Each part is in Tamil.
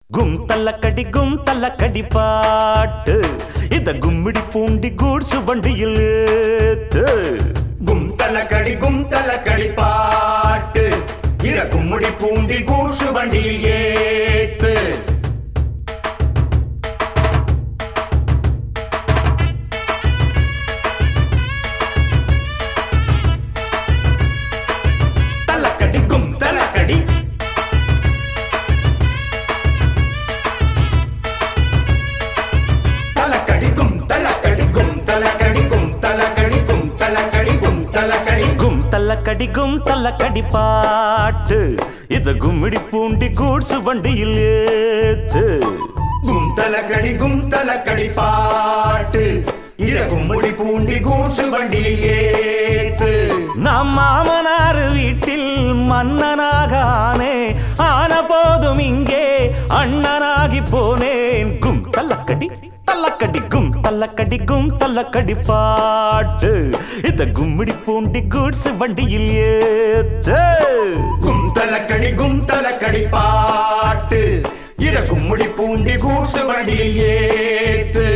கும் தள்ளக்கடி கும் தள்ளக்கடி பாட்டு இத கும்மிடி பூண்டி கூட்சு வண்டியில் ஏத்து கும் தலக்கடி கும் தலக்கடி பாட்டு இத கும்முடி பூண்டி கூசு வண்டியில் ஏத்து தலக்கடி கும் தலக்கடி தலக்கடி கும் தலக்கடி கும் தலக்கடி கும் தலக்கடி கும் தலக்கடி கும் தலக்கடி கும் தள்ளக்கடி கும் தள்ளக்கடி பாட்டு இத கும்மிடி பூண்டி கூட்சு வண்டியில் ஏத்து கும் தலக்கடி கும் தலக்கடி பாட்டு இத கும்முடி பூண்டி கூசு வண்டியில் ஏத்து நம் மாமனார் வீட்டில் மன்னனாக ஆனே ஆன போதும் இங்கே அண்ணனாகி போனேன் கும் தள்ளக்கடி தள்ளக்கடி கும் தள்ளக்கடி கும் தள்ளக்கடி பாட்டு இந்த கும்மிடி பூண்டி கூட்ஸ் வண்டியில் ஏத்து கும் தலக்கடி கும் தலக்கடி பாட்டு இத கும்முடி பூண்டி கூசு வண்டியில் ஏத்து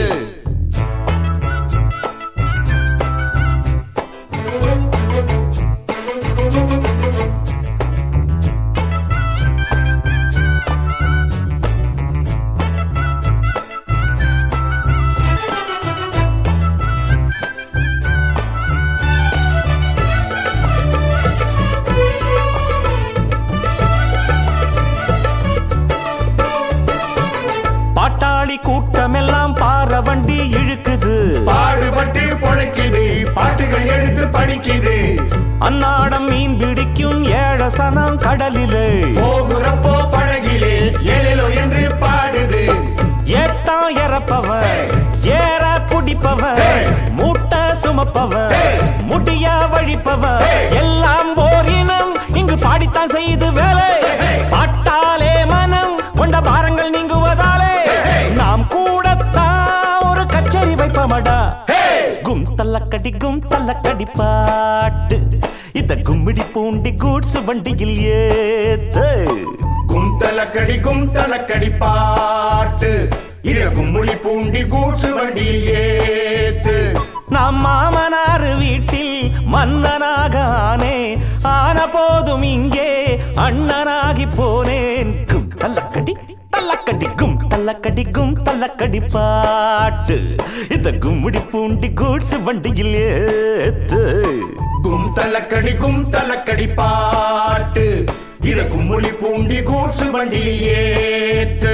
பாட்டாளி கூட்டமெல்லாம் பாற வண்டி இழுக்குது பாடுபட்டு பொழைக்குது பாட்டுகள் எடுத்து படிக்குது அன்னாடம் மீன் பிடிக்கும் ஏழசனம் கடலிலே போகுறப்போ பழகிலே ஏலேலோ என்று பாடுது ஏத்தான் இறப்பவன் ஏற குடிப்பவன் Hey! மூட்டை சுமப்பவன் Hey! முடிய வழிப்பவன் Hey! எல்லாம் போர் இனம் இங்கு பாடித்தான் செய்து வேலை Hey! பாட்டாலே மனம் கொண்ட பாரங்கள் நீங்குவதாலே Hey! நாம் கூடத்தான் ஒரு கச்சேரி வைப்பமடா ஹே கும் தள்ளக்கடி கும் தள்ளக்கடி பாட்டு இத கும்மிடி பூண்டி கூட்ஸ் வண்டியில் ஏத்து கும் தலக்கடி கும் தலக்கடி பாட்டு இத கும்முடி பூண்டி கூசு வண்டியில் ஏத்து நம் மாமனார் வீட்டில் மன்னனாக ஆனேன் ஆன போதும் இங்கே அண்ணனாகி போனேன் கும் தள்ளக்கடி தள்ளக்கடி கும் தள்ளக்கடி கும் தள்ளக்கடி பாட்டு இந்த கும்மிடி பூண்டி கூட்ஸ் வண்டியில் ஏத்து கும் தலக்கடி கும் தலக்கடி பாட்டு இத கும்முடி பூண்டி கூசு வண்டியில் ஏத்து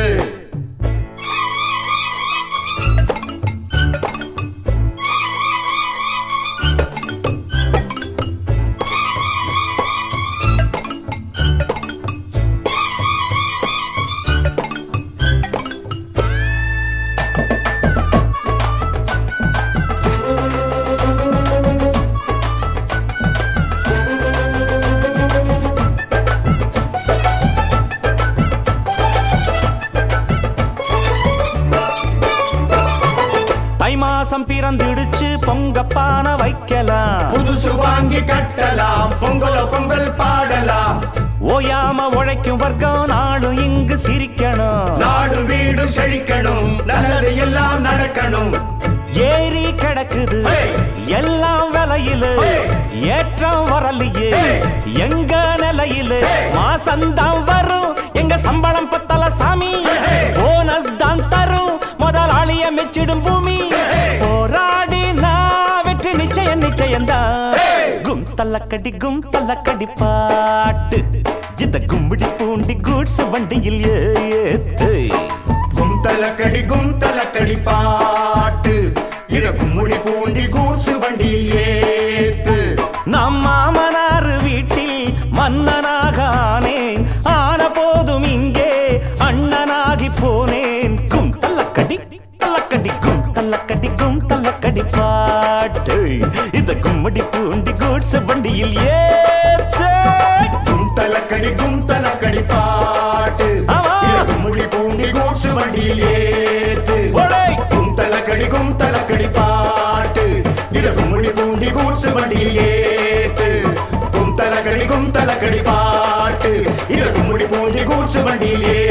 தை மாசம் பிறந்திடுச்சு பொங்கப்பான வைக்கலாம் புதுசு வாங்கி கட்டலாம் பொங்கலோ பொங்கல் பாடலாம் ஓயாம உழைக்கும் வர்க்கம் நாளும் இங்கு சிரிக்கணும் நாடு வீடு செழிக்கணும் நல்லது எல்லாம் நடக்கணும் ஏறி கிடக்குது Hey! எல்லாம் விலையில Hey! ஏற்றம் வரலையே Hey! எங்க நிலையில Hey! மாசம்தான் வரும் எங்க சம்பளம் பத்தல சாமி Hey, hey! போனஸ் தான் தரும் முதலாளிய மெச்சிடும் பூமி hey! போராடி நான் வெற்றி நிச்சயம் நிச்சயம்தான் Hey! கும் தள்ளக்கடி கும் தள்ளக்கடி பாட்டு இந்த கும்பிடி பூண்டி கூட்ஸ் வண்டியில் ஏத்து கும் தலக்கடி கும் தலக்கடி பாட்டு இத கும்முடி பூண்டி கூசு வண்டியில் ஏத்து நம் மாமனார் வீட்டில் மன்னனாக ஆனேன் ஆன போதும் இங்கே அண்ணனாகி போனேன் கும் தள்ளக்கடி தள்ளக்கடி கும் தள்ளக்கடி கும் தள்ளக்கடி பாட்டு இந்த கும்மடி பூண்டி கூட்ஸ் வண்டியில் ஏத்து கும் தலக்கடி கும் தலக்கடி பாட்டு ஆமா. இத கும்முடி பூண்டி கூசு வண்டியில் ஏத்து ஓடே. கும் தலக்கடி கும் தலக்கடி பாட்டு இத கும்முடி பூண்டி கூசு வண்டியில் ஏத்து கும் தலக்கடி கும் தலக்கடி பாட்டு இத கும்முடி பூண்டி கூசு வண்டியில்